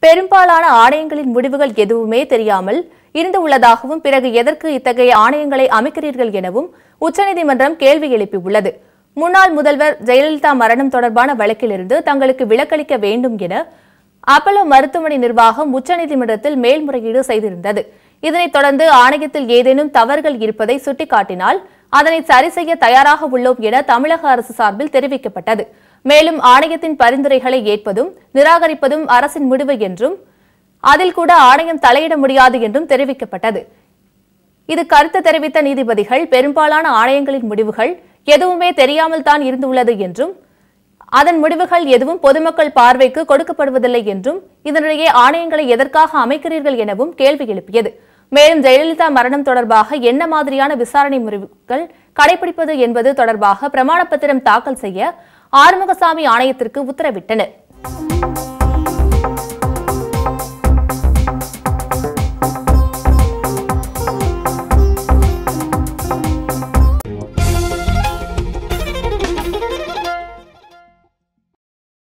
பெரும்பாலான ஆணையங்களின் முடிவுகள் எதுவுமே தெரியாமல் இருந்து உள்ளதாகவும் பிறகு எதற்கு இத்தகைய ஆணையங்களை அமைக்கிறீர்கள் எனவும் உச்சநீதிமன்றம் கேள்வி எழுப்பியுள்ளது முன்னாள் முதல்வர் ஜெயலலிதா மரணம் தொடர்பான வழக்கிலிருந்து தங்களுக்கு விலக்களிக்க வேண்டும் என அப்பலோ மருத்துவமனை நிர்வாகம் உச்சநீதிமன்றத்தில் மேல்முறையீடு செய்திருந்தது இதனைத் தொடர்ந்து ஆணையத்தில் ஏதேனும் தவறுகள் இருப்பதை சுட்டிக்காட்டினால் அதனை சரி செய்ய தயாராக உள்ளோம் என தமிழக அரசு சார்பில் தெரிவிக்கப்பட்டது மேலும் ஆணையத்தின் பரிந்துரைகளை ஏற்பதும் நிராகரிப்பதும் அரசின் முடிவு என்றும் அதில் கூட ஆணையம் தலையிட முடியாது என்றும் தெரிவிக்கப்பட்டது இது கருத்து தெரிவித்த நீதிபதிகள் பெரும்பாலான ஆணையங்களின் முடிவுகள் எதுவுமே தெரியாமல் தான் இருந்துள்ளது என்றும் அதன் முடிவுகள் எதுவும் பொதுமக்கள் பார்வைக்கு கொடுக்கப்படுவதில்லை என்றும் இதனிடையே ஆணையங்களை எதற்காக அமைக்கிறீர்கள் எனவும் கேள்வி எழுப்பியது மேலும் ஜெயலலிதா மரணம் தொடர்பாக என்ன மாதிரியான விசாரணை முறைகள் கடைபிடிப்பது என்பது தொடர்பாக பிரமாண பத்திரம் தாக்கல் செய்ய ஆறுமுகசாமி ஆணையத்திற்கு உத்தரவிட்டனர்